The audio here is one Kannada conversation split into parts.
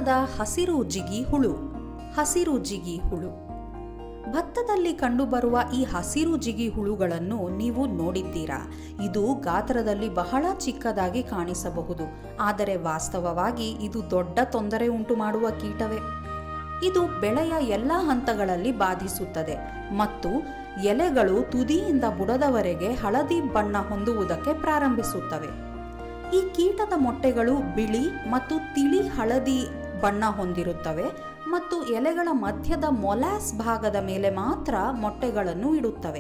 ಭತ್ತದ ಹಸಿರು ಜಿಗಿ ಹುಳು ಹಸಿರು ಜಿಗಿ ಹುಳು ಭತ್ತದಲ್ಲಿ ಕಂಡುಬರುವ ಈ ಹಸಿರು ಜಿಗಿ ಹುಳುಗಳನ್ನು ನೀವು ನೋಡಿದ್ದೀರಾ ಇದು ಗಾತ್ರದಲ್ಲಿ ಬಹಳ ಚಿಕ್ಕದಾಗಿ ಕಾಣಿಸಬಹುದು ಆದರೆ ವಾಸ್ತವವಾಗಿ ಇದು ದೊಡ್ಡ ತೊಂದರೆ ಉಂಟು ಮಾಡುವ ಕೀಟವೇ ಇದು ಬೆಳೆಯ ಎಲ್ಲ ಹಂತಗಳಲ್ಲಿ ಬಾಧಿಸುತ್ತದೆ ಮತ್ತು ಎಲೆಗಳು ತುದಿಯಿಂದ ಬುಡದವರೆಗೆ ಹಳದಿ ಬಣ್ಣ ಹೊಂದುವುದಕ್ಕೆ ಪ್ರಾರಂಭಿಸುತ್ತವೆ ಈ ಕೀಟದ ಮೊಟ್ಟೆಗಳು ಬಿಳಿ ಮತ್ತು ತಿಳಿ ಹಳದಿ ಬಣ್ಣ ಹೊಂದಿರುತ್ತವೆ ಮತ್ತು ಎಲೆಗಳ ಮಧ್ಯದ ಮೊಲಾಸ್ ಭಾಗದ ಮೇಲೆ ಮಾತ್ರ ಮೊಟ್ಟೆಗಳನ್ನು ಇಡುತ್ತವೆ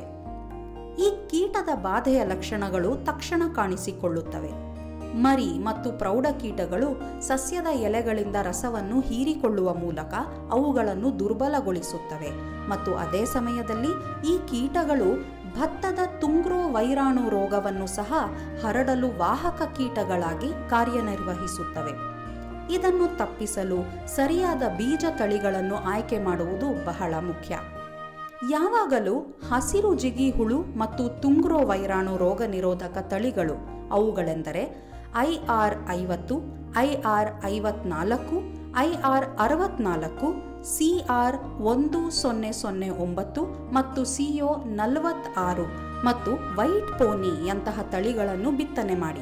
ಈ ಕೀಟದ ಬಾಧೆಯ ಲಕ್ಷಣಗಳು ತಕ್ಷಣ ಕಾಣಿಸಿಕೊಳ್ಳುತ್ತವೆ ಮರಿ ಮತ್ತು ಪ್ರೌಢ ಕೀಟಗಳು ಸಸ್ಯದ ಎಲೆಗಳಿಂದ ರಸವನ್ನು ಹೀರಿಕೊಳ್ಳುವ ಮೂಲಕ ಅವುಗಳನ್ನು ದುರ್ಬಲಗೊಳಿಸುತ್ತವೆ ಮತ್ತು ಅದೇ ಸಮಯದಲ್ಲಿ ಈ ಕೀಟಗಳು ಭತ್ತದ ತುಂಗ್ರೋ ವೈರಾಣು ರೋಗವನ್ನು ಸಹ ಹರಡಲು ವಾಹಕ ಕೀಟಗಳಾಗಿ ಕಾರ್ಯನಿರ್ವಹಿಸುತ್ತವೆ ಇದನ್ನು ತಪ್ಪಿಸಲು ಸರಿಯಾದ ಬೀಜ ತಳಿಗಳನ್ನು ಆಯ್ಕೆ ಮಾಡುವುದು ಬಹಳ ಮುಖ್ಯ ಯಾವಾಗಲೂ ಹಸಿರು ಜಿಗಿ ಹುಳು ಮತ್ತು ತುಂಗ್ರೋ ವೈರಾಣು ರೋಗ ನಿರೋಧಕ ತಳಿಗಳು ಅವುಗಳೆಂದರೆ ಐ ಆರ್ ಐವತ್ತು ಐ ಆರ್ ಐವತ್ನಾಲ್ಕು ಐ ಆರ್ ಅರವತ್ನಾಲ್ಕು ಸಿ ಆರ್ ಒಂದು ಸೊನ್ನೆ ಸೊನ್ನೆ ಒಂಬತ್ತು ಮತ್ತು ಸಿಒ ನಲವತ್ತಾರು ಮತ್ತು ವೈಟ್ ಪೋನಿಯಂತಹ ತಳಿಗಳನ್ನು ಬಿತ್ತನೆ ಮಾಡಿ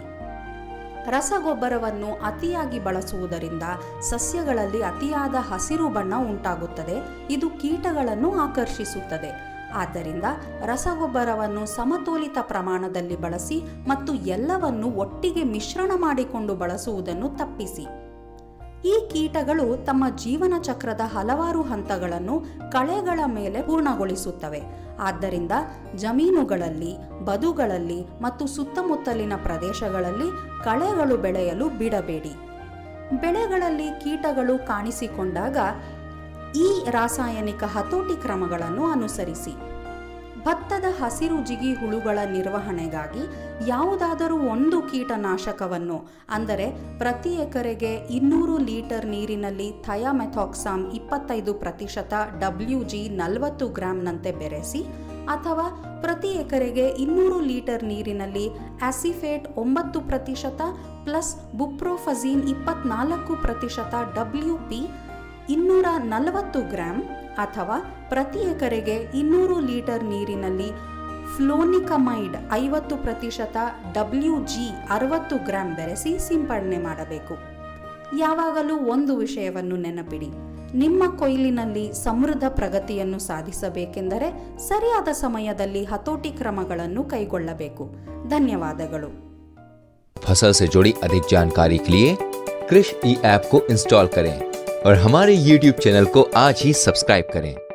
ರಸಗೊಬ್ಬರವನ್ನು ಅತಿಯಾಗಿ ಬಳಸುವುದರಿಂದ ಸಸ್ಯಗಳಲ್ಲಿ ಅತಿಯಾದ ಹಸಿರು ಬಣ್ಣ ಉಂಟಾಗುತ್ತದೆ ಇದು ಕೀಟಗಳನ್ನು ಆಕರ್ಷಿಸುತ್ತದೆ ಆದ್ದರಿಂದ ರಸಗೊಬ್ಬರವನ್ನು ಸಮತೋಲಿತ ಪ್ರಮಾಣದಲ್ಲಿ ಬಳಸಿ ಮತ್ತು ಎಲ್ಲವನ್ನು ಒಟ್ಟಿಗೆ ಮಿಶ್ರಣ ಮಾಡಿಕೊಂಡು ಬಳಸುವುದನ್ನು ತಪ್ಪಿಸಿ ಈ ಕೀಟಗಳು ತಮ್ಮ ಜೀವನ ಚಕ್ರದ ಹಲವಾರು ಹಂತಗಳನ್ನು ಕಳೆಗಳ ಮೇಲೆ ಪೂರ್ಣಗೊಳಿಸುತ್ತವೆ ಆದ್ದರಿಂದ ಜಮೀನುಗಳಲ್ಲಿ ಬದುಗಳಲ್ಲಿ ಮತ್ತು ಸುತ್ತಮುತ್ತಲಿನ ಪ್ರದೇಶಗಳಲ್ಲಿ ಕಳೆಗಳು ಬೆಳೆಯಲು ಬಿಡಬೇಡಿ ಬೆಳೆಗಳಲ್ಲಿ ಕೀಟಗಳು ಕಾಣಿಸಿಕೊಂಡಾಗ ಈ ರಾಸಾಯನಿಕ ಹತೋಟಿ ಕ್ರಮಗಳನ್ನು ಅನುಸರಿಸಿ ಭತ್ತದ ಹಸಿರು ಜಿಗಿ ಹುಳುಗಳ ನಿರ್ವಹಣೆಗಾಗಿ ಯಾವುದಾದರೂ ಒಂದು ಕೀಟನಾಶಕವನ್ನು ಅಂದರೆ ಪ್ರತಿ ಎಕರೆಗೆ ಇನ್ನೂರು ಲೀಟರ್ ನೀರಿನಲ್ಲಿ ಥಯಾಮೆಥಾಕ್ಸಾಮ್ ಇಪ್ಪತ್ತೈದು ಪ್ರತಿಶತ ಡಬ್ಲ್ಯೂ ಜಿ ನಲವತ್ತು ಗ್ರಾಂನಂತೆ ಬೆರೆಸಿ ಅಥವಾ ಪ್ರತಿ ಎಕರೆಗೆ ಇನ್ನೂರು ಲೀಟರ್ ನೀರಿನಲ್ಲಿ ಆಸಿಫೇಟ್ ಒಂಬತ್ತು ಪ್ರತಿಶತ ಪ್ಲಸ್ ಬುಪ್ರೋಫಜೀನ್ ಇಪ್ಪತ್ನಾಲ್ಕು ಪ್ರತಿಶತ ಡಬ್ಲ್ಯೂ ಪಿ ಇನ್ನೂರ ನಲವತ್ತು ಗ್ರಾಂ ಅಥವಾ ಪ್ರತಿ ಎಕರೆಗೆ ಇನ್ನೂರು ಲೀಟರ್ ನೀರಿನಲ್ಲಿ ಫ್ಲೋನಿಕಮೈಡ್ ಐವತ್ತು ಪ್ರತಿಶತ ಡಬ್ಲ್ಯೂ ಜಿ ಅರವತ್ತು ಗ್ರಾಂ ಬೆರೆಸಿ ಸಿಂಪಡಣೆ ಮಾಡಬೇಕು ಯಾವಾಗಲೂ ಒಂದು ವಿಷಯವನ್ನು ನೆನಪಿಡಿ ನಿಮ್ಮ ಕೊಯ್ಲಿನಲ್ಲಿ ಸಮೃದ್ಧ ಪ್ರಗತಿಯನ್ನು ಸಾಧಿಸಬೇಕೆಂದರೆ ಸರಿಯಾದ ಸಮಯದಲ್ಲಿ ಹತೋಟಿ ಕ್ರಮಗಳನ್ನು ಕೈಗೊಳ್ಳಬೇಕು ಧನ್ಯವಾದಗಳು फसल से जुड़ी अधिक जानकारी के लिए कृष ई ऐप को इंस्टॉल करें और हमारे YouTube चैनल को आज ही सब्सक्राइब करें